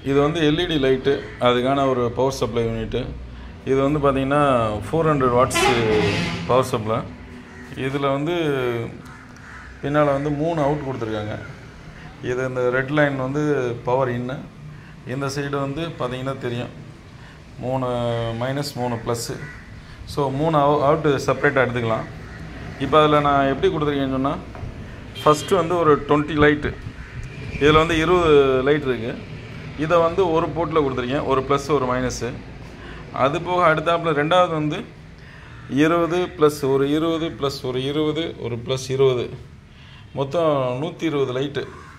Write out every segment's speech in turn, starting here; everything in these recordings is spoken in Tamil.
இது வந்து எல்இடி லைட்டு அதுக்கான ஒரு பவர் சப்ளை யூனிட்டு இது வந்து பார்த்திங்கன்னா four hundred watts power supply இதில் வந்து பின்னால் வந்து மூணு அவுட் கொடுத்துருக்காங்க இது இந்த ரெட் லைன் வந்து பவர் இன்னு இந்த சைடு வந்து பார்த்திங்கன்னா தெரியும் மூணு மைனஸ் மூணு ப்ளஸ்ஸு ஸோ மூணு அவுட்டு செப்பரேட்டாக எடுத்துக்கலாம் இப்போ அதில் நான் எப்படி கொடுத்துருக்கேன்னு சொன்னால் ஃபஸ்ட்டு வந்து ஒரு டுவெண்ட்டி லைட்டு இதில் வந்து இருபது லைட் இருக்குது இதை வந்து ஒரு போர்ட்டில் கொடுத்துருக்கேன் ஒரு ப்ளஸ் ஒரு மைனஸு அது போக அடுத்தாப்பில் ரெண்டாவது வந்து இருபது ப்ளஸ் ஒரு இருபது ப்ளஸ் ஒரு இருபது ஒரு ப்ளஸ் இருபது மொத்தம் நூற்றி இருபது லைட்டு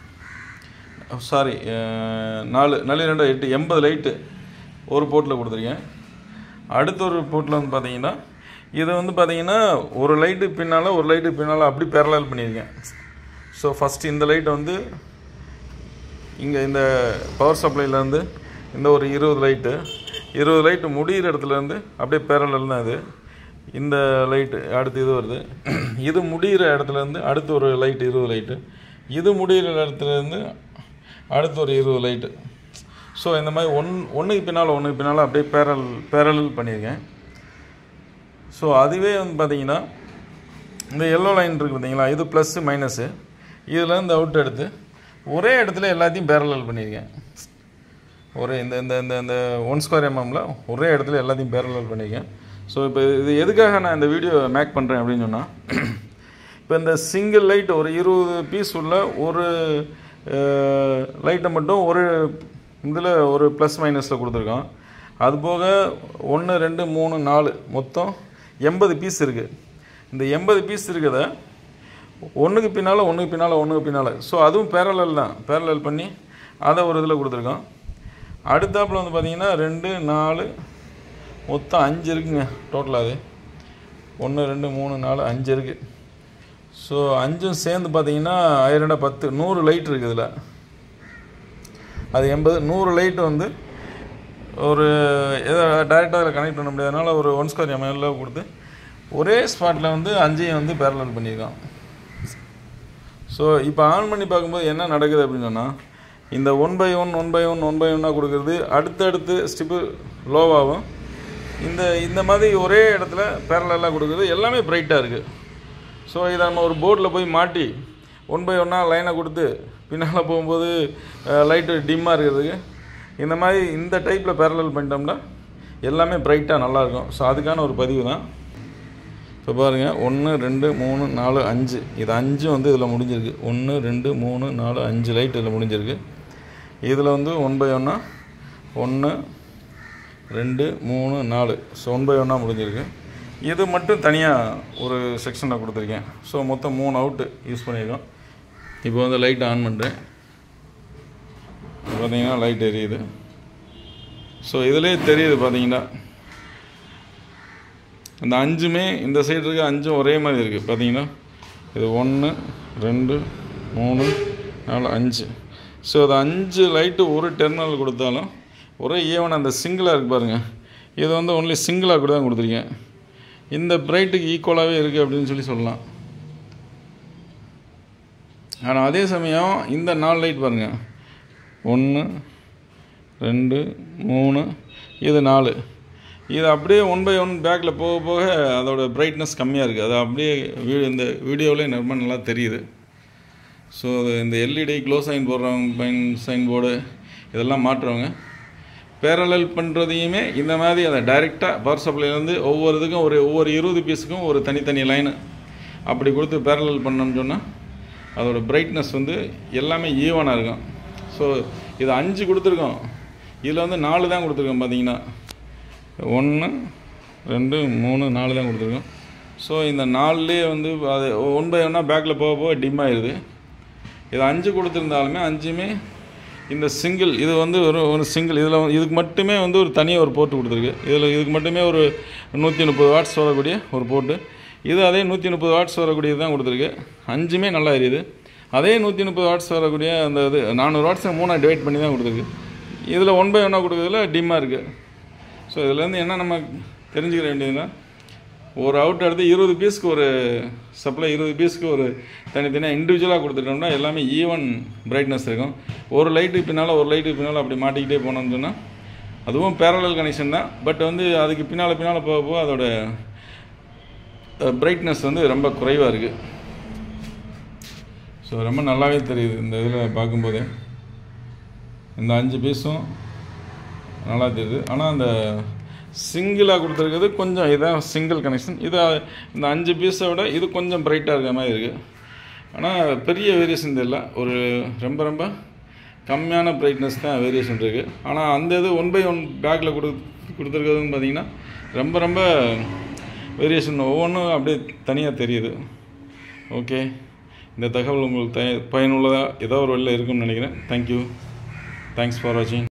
சாரி நாலு நாலு ரெண்டு எட்டு எண்பது லைட்டு ஒரு போர்ட்டில் கொடுத்துருக்கேன் அடுத்த ஒரு போர்ட்டில் வந்து பார்த்தீங்கன்னா இதை வந்து பார்த்தீங்கன்னா ஒரு லைட்டு பின்னால் ஒரு லைட்டு பின்னால் அப்படி பேரலால் பண்ணியிருக்கேன் ஸோ ஃபஸ்ட்டு இந்த லைட்டை வந்து இங்கே இந்த பவர் சப்ளைலேருந்து இந்த ஒரு இருபது லைட்டு இருபது லைட்டு முடிகிற இடத்துலேருந்து அப்படியே பேரலல் தான் இது இந்த லைட்டு அடுத்து இது வருது இது முடிகிற இடத்துலேருந்து அடுத்து ஒரு லைட்டு இருபது லைட்டு இது முடிகிற இடத்துலேருந்து அடுத்து ஒரு இருபது லைட்டு ஸோ இந்த மாதிரி ஒன் ஒன்றுக்கு பின்னால் ஒன்றுக்கு பின்னால் அப்படியே பேரல் பேரலல் பண்ணியிருக்கேன் ஸோ அதுவே வந்து பார்த்தீங்கன்னா இந்த எல்லோ லைன் இருக்குது பார்த்தீங்களா இது ப்ளஸ்ஸு மைனஸு இதில் இந்த அவுட் எடுத்து ஒரே இடத்துல எல்லாத்தையும் பேரலல் பண்ணியிருக்கேன் ஒரே இந்த இந்த இந்த இந்த ஒன் ஸ்கொயர் எம்எம்மில் ஒரே இடத்துல எல்லாத்தையும் பேரலல் பண்ணியிருக்கேன் ஸோ இப்போ இது எதுக்காக நான் இந்த வீடியோ மேக் பண்ணுறேன் அப்படின்னு சொன்னால் இப்போ இந்த சிங்கிள் லைட் ஒரு இருபது பீஸ் உள்ள ஒரு லைட்டை மட்டும் ஒரு இதில் ஒரு ப்ளஸ் மைனஸில் கொடுத்துருக்கோம் அது போக ஒன்று ரெண்டு மூணு நாலு மொத்தம் எண்பது பீஸ் இருக்குது இந்த எண்பது பீஸ் இருக்கிறத ஒன்றுக்கு பின்னால் ஒன்றுக்கு பின்னால் ஒன்றுக்கு பின்னால் ஸோ அதுவும் பேரலல் தான் பேரலல் பண்ணி அதை ஒரு இதில் கொடுத்துருக்கோம் அடுத்தாப்பில் வந்து பார்த்திங்கன்னா ரெண்டு நாலு மொத்தம் அஞ்சு இருக்குங்க டோட்டலாக அது ஒன்று ரெண்டு மூணு நாலு அஞ்சு இருக்குது ஸோ அஞ்சும் சேர்ந்து பார்த்தீங்கன்னா ஆயிரண்டா பத்து நூறு லைட் இருக்குது இதில் அது எண்பது நூறு லைட் வந்து ஒரு எதை டைரெக்டாக அதில் கனெக்ட் பண்ண முடியாதனால ஒரு ஒன் ஸ்கொயர் எம்எல்ல கொடுத்து ஒரே ஸ்பாட்டில் வந்து அஞ்சையும் வந்து பேரலல் பண்ணியிருக்கான் ஸோ இப்போ ஆன் பண்ணி பார்க்கும்போது என்ன நடக்குது அப்படின்னு சொன்னால் இந்த one by one one by one one by ஒன்னாக கொடுக்குறது அடுத்தடுத்து ஸ்டிப்பு லோவாகும் இந்த இந்த மாதிரி ஒரே இடத்துல பேரலாக கொடுக்குறது எல்லாமே பிரைட்டாக இருக்குது ஸோ இதை நம்ம ஒரு போர்டில் போய் மாட்டி ஒன் பை ஒன்னாக லைனை கொடுத்து பின்னால் போகும்போது லைட்டு டிம்மாக இருக்கிறதுக்கு இந்த மாதிரி இந்த டைப்பில் பேரலல் பண்ணிட்டோம்னா எல்லாமே பிரைட்டாக நல்லாயிருக்கும் ஸோ அதுக்கான ஒரு பதிவு தான் இப்போ பாருங்கள் ஒன்று ரெண்டு மூணு நாலு அஞ்சு இது அஞ்சும் வந்து இதில் முடிஞ்சிருக்கு ஒன்று ரெண்டு மூணு நாலு அஞ்சு லைட் இதில் முடிஞ்சிருக்கு இதில் வந்து ஒன் பை ஒன்னா ஒன்று ரெண்டு மூணு நாலு ஸோ ஒன் பை ஒன்னாக முடிஞ்சிருக்கு இது மட்டும் தனியாக ஒரு செக்ஷனில் கொடுத்துருக்கேன் ஸோ மொத்தம் மூணு அவுட்டு யூஸ் பண்ணியிருக்கோம் இப்போ வந்து லைட் ஆன் பண்ணுறேன் பார்த்தீங்கன்னா லைட் எரியுது ஸோ இதிலே தெரியுது பார்த்தீங்கன்னா இந்த அஞ்சுமே இந்த சைடு இருக்க அஞ்சும் ஒரே மாதிரி இருக்குது பார்த்தீங்கன்னா இது ஒன்று ரெண்டு மூணு நாலு அஞ்சு ஸோ அது அஞ்சு லைட்டு ஒரு டெர்மினல் கொடுத்தாலும் ஒரே ஈவன் அந்த சிங்கிளாக இருக்குது பாருங்கள் இது வந்து ஒன்லி சிங்கிளாக கூட தான் கொடுத்துருக்கேன் இந்த பிரைட்டுக்கு ஈக்குவலாகவே இருக்குது அப்படின்னு சொல்லி சொல்லலாம் ஆனால் அதே சமயம் இந்த நாலு லைட் பாருங்கள் ஒன்று ரெண்டு மூணு இது நாலு இது அப்படியே ஒன் பை ஒன் பேக்கில் போக போக அதோட பிரைட்னஸ் கம்மியாக இருக்குது அது அப்படியே வீ இந்த வீடியோவிலே ரொம்ப நல்லா தெரியுது ஸோ இந்த எல்இடி க்ளோ சைன் போடுறவங்க பைன் சைன் போர்டு இதெல்லாம் மாற்றுறவங்க பேரலல் பண்ணுறதையுமே இந்த மாதிரி அதை டைரெக்டாக பவர் சப்ளைலேருந்து ஒவ்வொரு இதுக்கும் ஒரு ஒவ்வொரு இருபது பீஸுக்கும் ஒரு தனித்தனி லைனு அப்படி கொடுத்து பேரலல் பண்ணோம்னு சொன்னால் அதோட பிரைட்னஸ் வந்து எல்லாமே ஈவனாக இருக்கும் ஸோ இது அஞ்சு கொடுத்துருக்கோம் இதில் வந்து நாலு தான் கொடுத்துருக்கோம் பார்த்தீங்கன்னா ஒன்று ரெண்டு மூணு நாலு தான் கொடுத்துருக்கோம் ஸோ இந்த நாலுலேயே வந்து அது ஒன் பை ஒன்னாக பேக்கில் போக போக டிம் ஆயிடுது இது அஞ்சு கொடுத்துருந்தாலுமே அஞ்சுமே இந்த சிங்கிள் இது வந்து ஒரு ஒரு சிங்கிள் இதில் இதுக்கு மட்டுமே வந்து ஒரு தனியாக ஒரு போர்ட்டு கொடுத்துருக்கு இதில் இதுக்கு மட்டுமே ஒரு நூற்றி முப்பது வாட்ஸ் வரக்கூடிய ஒரு போர்ட்டு இது அதே நூற்றி முப்பது வாட்ஸ் வரக்கூடியது தான் கொடுத்துருக்கு அஞ்சுமே நல்லா எரியுது அதே நூற்றி முப்பது வாட்ஸ் வரக்கூடிய அந்த இது நானூறு வாட்ஸை மூணாக டிவைட் பண்ணி தான் கொடுத்துருக்கு இதில் ஒன் பை ஒன்னாக கொடுக்குறதுல டிம்மாக இருக்குது ஸோ இதுலேருந்து என்ன நம்ம தெரிஞ்சுக்க வேண்டியதுன்னா ஒரு அவுட் எடுத்து இருபது பீஸ்க்கு ஒரு சப்ளை இருபது பீஸ்க்கு ஒரு தனித்தனியாக இண்டிவிஜுவலாக கொடுத்துட்டோம்னா எல்லாமே ஈவன் பிரைட்னஸ் இருக்கும் ஒரு லைட்டு பின்னால் ஒரு லைட்டு பின்னால் அப்படி மாட்டிக்கிட்டே போனோம்னு சொன்னால் அதுவும் பேரலல் கனெக்ஷன் தான் பட் வந்து அதுக்கு பின்னால் பின்னால் போக போக அதோட பிரைட்னஸ் வந்து ரொம்ப குறைவாக இருக்குது ஸோ ரொம்ப நல்லாவே தெரியுது இந்த இதில் பார்க்கும்போதே இந்த அஞ்சு பீஸும் நல்லா தெரியுது ஆனால் அந்த சிங்கிளாக கொடுத்துருக்கிறது கொஞ்சம் இதான் சிங்கிள் கனெக்ஷன் இது இந்த அஞ்சு பீஸை விட இது கொஞ்சம் பிரைட்டாக இருக்கிற மாதிரி இருக்குது ஆனால் பெரிய வேரியேஷன் தெரியல ஒரு ரொம்ப ரொம்ப கம்மியான பிரைட்னஸ் தான் வேரியேஷன் இருக்குது ஆனால் அந்த இது ஒன் பை ஒன் பேக்கில் கொடு கொடுத்துருக்கிறதுன்னு பார்த்தீங்கன்னா ரொம்ப ரொம்ப வேரியேஷன் ஒவ்வொன்றும் அப்படியே தனியாக தெரியுது ஓகே இந்த தகவல் உங்களுக்கு த பயனுள்ளதாக ஏதோ ஒரு வழியில் இருக்கும்னு நினைக்கிறேன் தேங்க்யூ தேங்க்ஸ் ஃபார் வாட்சிங்